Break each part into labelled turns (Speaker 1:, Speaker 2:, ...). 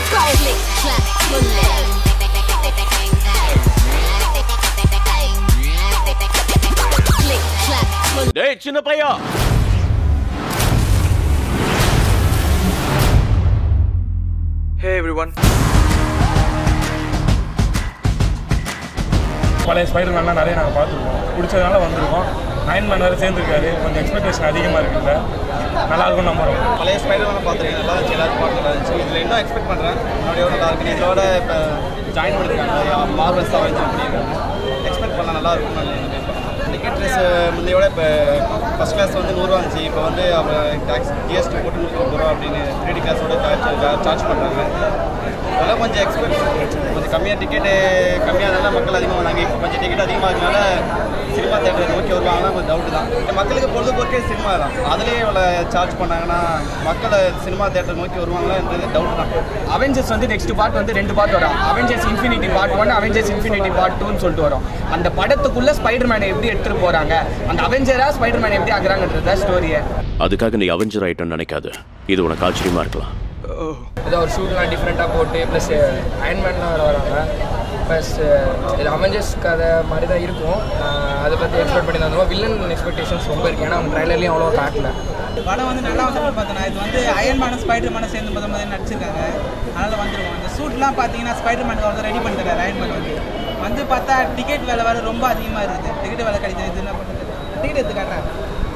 Speaker 1: Click, clack, bullet. Click, clack, bullet.
Speaker 2: டேய் சின்ன பையா
Speaker 3: ஹே எவ்ரி ஒன்
Speaker 4: பழைய ஸ்பைடர் மேன்லாம் நிறைய நாங்கள் பார்த்துருக்கோம் பிடிச்சதுனால வந்திருக்கோம் நைன் மேன் வேறு சேர்ந்துருக்காரு கொஞ்சம் எக்ஸ்பெக்டேஷன் அதிகமாக இருக்குல்ல நல்லா இருக்கும் நம்புறோம்
Speaker 5: பழைய ஸ்பைடர்மேனை பார்த்துருக்கேன் நல்லா இருந்துச்சு எல்லாரும் பார்த்து நல்லா இருந்துச்சு இதில் இன்னும் எக்ஸ்பெக்ட் பண்ணுறேன் அப்படியே நல்லா இருக்கு இதோட இப்போ ஜாயின் பண்ணியிருக்காங்க மார்வல்ஸ் அவெஞ்சர் பண்ணியிருக்காங்க எக்ஸ்பெக்ட் பண்ணால் நல்லா இருக்கும் டிக்கெட் ரேஸ் முந்தையோட இப்போ ஃபஸ்ட் கிளாஸ் வந்து நூறுரூவா இருந்துச்சு இப்போ வந்து அவங்க டேக்ஸ் ஜிஎஸ்டி போட்டு நூற்றி முப்பது ரூபா அப்படின்னு த்ரீ டி கிளாஸோட சார்ஜ் சார்ஜ் பண்ணுறாங்க அதெல்லாம் கொஞ்சம் எக்ஸ்பெக்ட் கொஞ்சம் கம்மியாக டிக்கெட்டு கம்மியாக இருந்தாலும் மக்கள் அதிகமாக வந்தாங்க இப்போ கொஞ்சம் டிக்கெட் அதிகமாக இருக்கனால சினிமா தேட்டர் நோக்கி வருவாங்கன்னா கொஞ்சம் டவுட்டு தான் இந்த மக்களுக்கு பொழுதுபோக்கே சினிமா தான் அதுலேயே இவ்வளோ சார்ஜ் பண்ணாங்கன்னா மக்கள் சினிமா தேட்டர் நோக்கி வருவாங்களான்றது டவுட் தான்
Speaker 6: அவெஞ்சர்ஸ் வந்து நெக்ஸ்ட் பார்ட் வந்து ரெண்டு பார்ட் வரும் Avengers Infinity part one Avengers Infinity part டூன்னு சொல்லிட்டு வரும் அந்த படத்துக்குள்ள ஸ்பைடர் மேனை எப்படி எடுத்துட்டு போறாங்க அந்த அவெஞ்சரா ஸ்பைடர் மேனை எப்படி ஆகுறாங்கன்றத ஸ்டோரியை
Speaker 2: அதுக்காக நீ அவெஞ்சர் ஐட்டம் நினைக்காது இது உனக்கு ஆச்சரியமா இருக்கலாம்
Speaker 7: ஏதோ ஒரு ஷூட்லாம் டிஃப்ரெண்ட்டாக போட்டு ப்ளஸ் அயன்மேன்லாம் வர வராங்க ப்ளஸ் இது அவெஞ்சர்ஸ் கதை மாதிரி தான் இருக்கும் அஹ் அதை பற்றி எக்ஸ்பெக்ட் பண்ணி தான் இருந்தோம் வில்லன் எக்ஸ்பெக்டேஷன்ஸ் ரொம்ப இருக்குது ஏன்னா அவங்க ட்ரைலர்லேயும் அவ்வளோ காட்டல
Speaker 8: படம் வந்து நல்லா வந்து பார்த்தோன்னா இது வந்து அயன் மேனும் ஸ்பைடர் மேனும் சேர்ந்து முத முதல்ல நடிச்சிருக்காங்க அதனால் வந்துருவோம் இந்த சூட்லாம் பார்த்தீங்கன்னா ஸ்பைடர் மேனுக்கு வந்து ரெடி பண்ணி தராரு அயன் மேன் வந்து வந்து பார்த்தா டிக்கெட் விலை வேறு ரொம்ப அதிகமாக இருக்குது டிக்கெட் விலை கிடைக்கிறது இது என்ன பண்ணுறது டிக்கெட் எடுத்து காட்டுறாங்க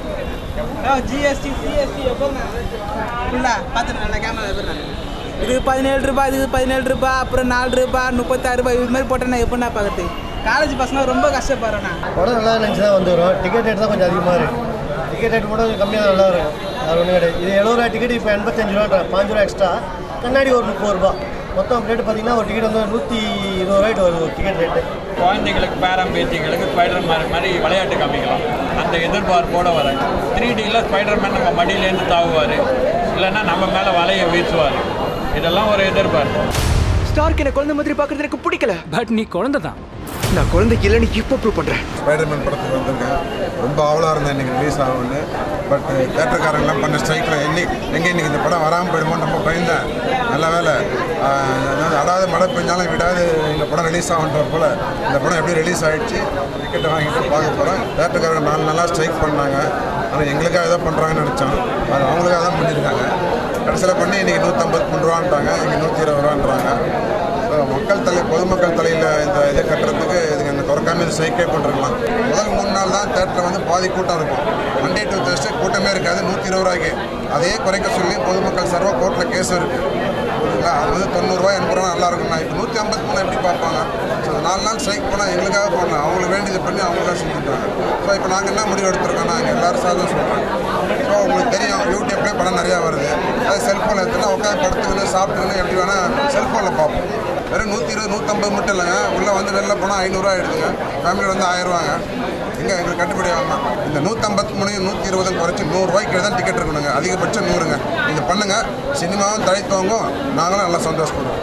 Speaker 8: ஜிஎஸ்டி சிஎஸ்டி எப்போ ஃபுல்லாக பார்த்துட்டு நல்லா கேமரா எப்படி இது பதினேழு ரூபாய் இது பதினேழு ரூபாய் அப்புறம் நாலு ரூபாய் முப்பத்தாறு ரூபாய் இது மாதிரி போட்டேன்னா எப்படின்னா பார்க்குறது காலேஜ் பசங்க ரொம்ப கஷ்டப்படுறேன் நான்
Speaker 9: படம் நல்லா இருந்துச்சு தான் வந்துடும் டிக்கெட் ரேட் தான் கொஞ்சம் அதிகமாக இருக்குது டிக்கெட் ரேட் கூட கொஞ்சம் கம்மியாக நல்லா இருக்கும் அது ஒன்றும் கிடையாது இது எழுபது ரூபா டிக்கெட் இப்போ எண்பத்தஞ்சு ரூபா பாஞ்சு ரூபா எக்ஸ்ட்ரா கண்ணாடி ஒரு முப்பது ரூபா மொத்தம் ரேட்டு பார்த்தீங்கன்னா ஒரு டிக்கெட் வந்து நூற்றி இருபது ரூபாய்ட்டு வருது ஒரு டிக்கெட் ரேட்டு
Speaker 10: குழந்தைங்களுக்கு பேரம் பேத்திங்களுக்கு ஸ்பைடர் மேன் மாதிரி விளையாட்டு காமிக்கலாம் அந்த எதிர்பார்ப்போட வரேன் த்ரீ டியில் ஸ்பைடர் மேன் நம்ம மடியிலேருந்து தாவுவார் இல்லைன்னா நம்ம மேலே வலையை வீசுவார் இதெல்லாம் ஒரு எதிர்பார்ப்பு
Speaker 3: ஸ்டார்க் என்ன குழந்தை மாதிரி பார்க்கறது எனக்கு பிடிக்கல
Speaker 11: பட் நீ குழந்தை தான்
Speaker 3: நான் குழந்தைக்கு இல்லைன்னு இப்போ ப்ரூவ் பண்ணுறேன்
Speaker 12: ஸ்பைடர்மேன் படத்துக்கு வந்திருக்கேன் ரொம்ப ஆவலாக இருந்தேன் இன்றைக்கி ரிலீஸ் ஆகும்னு பட் தேட்டருக்காரங்களாம் பண்ண ஸ்ட்ரைக்கில் என்னை எங்கே இன்றைக்கி இந்த படம் வராமல் போயிடுமோன்னு ரொம்ப பயந்தேன் நல்ல வேலை ஆஹ், அதாவது அடாத மழை பெஞ்சாலும் விடாது இந்த படம் ரிலீஸ் ஆகுன்ற போல் இந்த படம் எப்படி ரிலீஸ் ஆகிடுச்சு டிக்கெட்டை வாங்கிட்டு பார்க்க போகிறேன் தேட்டருக்காரங்க நாலு நாளாக ஸ்ட்ரைக் பண்ணாங்க ஆனால் எங்களுக்காக தான் பண்ணுறாங்கன்னு நினச்சோம் அது அவங்களுக்காக தான் பண்ணியிருக்காங்க கடைசியில் பண்ணி இன்றைக்கி நூற்றம்பத்தி மூணு ரூபான்றாங்க இன்றைக்கி நூற்றி இருபது ரூபான்றாங்க ஸோ மக்கள் தலை பொதுமக்கள் தலையில் இந்த இதை கட்டுறதுக்கு இதுங்க இந்த திறக்காம இது சைக்கே பண்ணிருக்கலாம் முதல் மூணு நாள் தான் தேட்டரில் வந்து பாதி கூட்டம் இருக்கும் மண்டே டு தேர்ஸ்டே கூட்டமே இருக்காது நூற்றி இருபது ரூபாய்க்கு அதையே குறைக்க சொல்லி பொதுமக்கள் சர்வ கோர்ட்டில் கேஸ் இருக்குது புரியுதுங்களா அது வந்து தொண்ணூறுரூவா எண்பது ரூபா நல்லா இருக்கும்னா இப்போ நூற்றி ஐம்பத்தி மூணு எப்படி பார்ப்பாங்க ஸோ நாலு நாள் ஸ்ட்ரைக் போனால் எங்களுக்காக போடலாம் அவங்களுக்கு வேண்டியது பண்ணி அவங்களுக்காக செஞ்சுட்டாங்க ஸோ இப்போ நாங்கள் என்ன முடிவு எடுத்திருக்கோம் நாங்கள் எல்லாரும் சாதம் சொல்கிறோம் ஸோ உங்களுக்கு தெரியும் யூடியூப்லேயே படம் நிறையா வருது அது செல்ஃபோனில் எடுத்துனா உட்காந்து படுத்துக்கணும் சாப்பிட்டுக்கணும் எப்படி வேணால் செல்ஃபோனில் பார்ப்போம் வெறும் நூற்றி இருபது நூற்றம்பது மட்டும் இல்லைங்க உள்ளே வந்து வெளில போனால் ஐநூறுரூவா எடுத்துங்க ஃபேமிலியில் வந்து ஆயிரரூவாங்க எங்கே எங்களுக்கு கட்டுப்படி ஆகலாம் இந்த நூற்றம்பத்தி மூணு நூற்றி இருபதும் குறைச்சி நூறுரூவாய்க்கு தான் டிக்கெட் இருக்கணுங்க அதிகபட்சம் நூறுங்க இது பண்ணுங்கள் சினிமாவும் தழைத்தவங்க நாங்களும் நல்லா சந்தோஷப்படுவோம்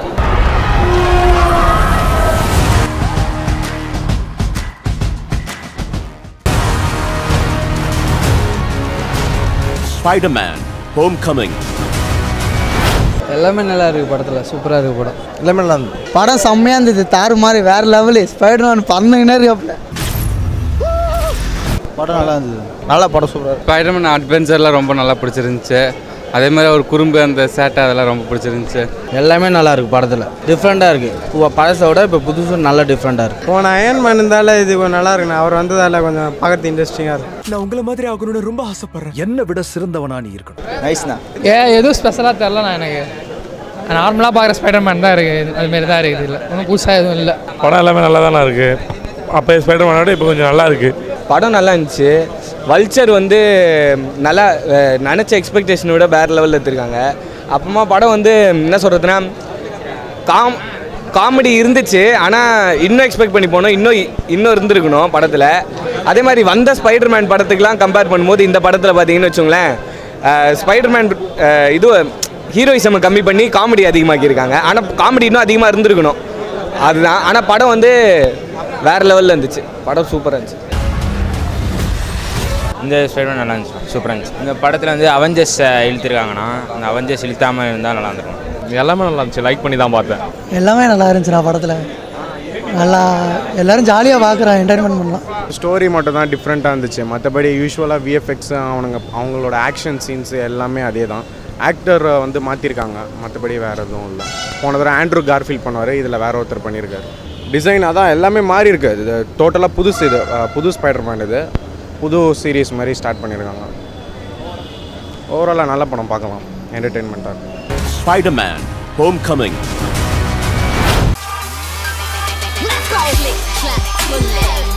Speaker 2: ஸ்பைடர்மேன் ஹோம் கமிங்
Speaker 13: எல்லாமே நல்லா இருக்குது படத்தில் சூப்பராக இருக்குது படம்
Speaker 9: எல்லாமே நல்லா இருந்தது
Speaker 13: படம் செம்மையாக இருந்தது தாறு மாதிரி வேறு லெவலு ஸ்பைடர் மேன் பறந்துக்கினே இருக்காப்புல
Speaker 9: படம் நல்லா இருந்தது நல்லா படம் சூப்பராக
Speaker 14: ஸ்பைடர்மேன் அட்வென்ச்சர்லாம் ரொம்ப நல்லா பிடிச்சிருந்துச்சு அதே மாதிரி ஒரு குறும்பு அந்த சேட்டை அதெல்லாம் ரொம்ப பிடிச்சிருந்துச்சு
Speaker 13: எல்லாமே நல்லா இருக்குது படத்தில் டிஃப்ரெண்ட்டாக இருக்குது பழசை விட இப்போ புதுசு நல்லா டிஃப்ரெண்ட்டாக இருக்குது
Speaker 15: போன அயன் மேன் இருந்தால இது கொஞ்சம் நல்லா இருக்குண்ணா அவர் வந்ததால கொஞ்சம் பார்க்கறது இன்ட்ரெஸ்டிங்காக இருக்கு
Speaker 3: நான் உங்களை மாதிரி ஆகணும்னு ரொம்ப ஆசைப்படுறேன் என்னை விட சிறந்தவனா நீ இருக்கணும்
Speaker 9: நைஸ்ண்ணா
Speaker 7: ஏ எதுவும் ஸ்பெஷலாக தெரிலண்ணா எனக்கு நார்மலாக பார்க்குற ஸ்பைடர் மேன் தான் இருக்குது அதுமாரி தான் இருக்குது இல்லை ஒன்றும் புதுசாக எதுவும் இல்லை
Speaker 4: படம் எல்லாமே நல்லா தானே இருக்குது அப்போ ஸ்பைடர் மேனோட இப்போ கொஞ்சம் நல்லா இருக்குது
Speaker 6: படம் நல்லா இருந்துச்சு வல்ச்சர் வந்து நல்லா அஹ், நினச்ச எக்ஸ்பெக்டேஷனை விட வேறு லெவலில் எடுத்திருக்காங்க அப்புறமா படம் வந்து என்ன சொல்கிறதுனா காம் காமெடி இருந்துச்சு ஆனால் இன்னும் எக்ஸ்பெக்ட் பண்ணி போனோம் இன்னும் இ- இன்னும் இருந்திருக்கணும் படத்தில் அதே மாதிரி வந்த ஸ்பைடர்மேன் படத்துக்குலாம் கம்பேர் பண்ணும்போது இந்த படத்தில் பார்த்தீங்கன்னு வச்சுங்களேன் ஸ்பைடர்மேன் இது ஹீரோயிசம் கம்மி பண்ணி காமெடி அதிகமாக்கியிருக்காங்க ஆனால் காமெடி இன்னும் அதிகமாக இருந்திருக்கணும் அதுதான் ஆனால் படம் வந்து வேறு லெவலில் இருந்துச்சு படம் சூப்பராக இருந்துச்சு
Speaker 14: இந்த ஸ்பைடர்மேன் நல்லா இருந்துச்சு சூப்பராக இருந்துச்சு இந்த படத்தில் வந்து அவெஞ்சர்ஸ் இழுத்துருக்காங்கன்னா அந்த அவெஞ்சர்ஸ் இழுத்தாமல் இருந்தால் நல்லா இருந்திருக்கும்
Speaker 11: எல்லாமே நல்லா இருந்துச்சு லைக் பண்ணி தான் பார்த்தேன்
Speaker 16: எல்லாமே நல்லா இருந்துச்சுண்ணா படத்தில் நல்லா எல்லாரும் ஜாலியாக பார்க்குறோம் என்டர்டைன்மெண்ட் பண்ணலாம்
Speaker 17: ஸ்டோரி மட்டும் தான் டிஃப்ரெண்ட்டாக இருந்துச்சு மற்றபடி யூஸ்வலாக விஎஃப்எக்ஸ் அவனுங்க அவங்களோட ஆக்ஷன் சீன்ஸ் எல்லாமே அதே தான் ஆக்டர் வந்து மாற்றிருக்காங்க மற்றபடி வேறு எதுவும் இல்லை போன தடவை ஆண்ட்ரூ கார்ஃபீல் பண்ணுவார் இதில் வேற ஒருத்தர் பண்ணியிருக்காரு டிசைன் அதான் எல்லாமே மாறி இருக்கு இது டோட்டலாக புதுசு இது அஹ், புது ஸ்பைடர் மேன் இது புது சீரீஸ் மாதிரி ஸ்டார்ட் பண்ணியிருக்காங்க ஓவராலாக நல்ல படம் பார்க்கலாம் என்டர்டெயின்மெண்ட்டாக இருக்கும்
Speaker 2: Spider-Man Homecoming.
Speaker 1: Let's go. Click, clap, bullet.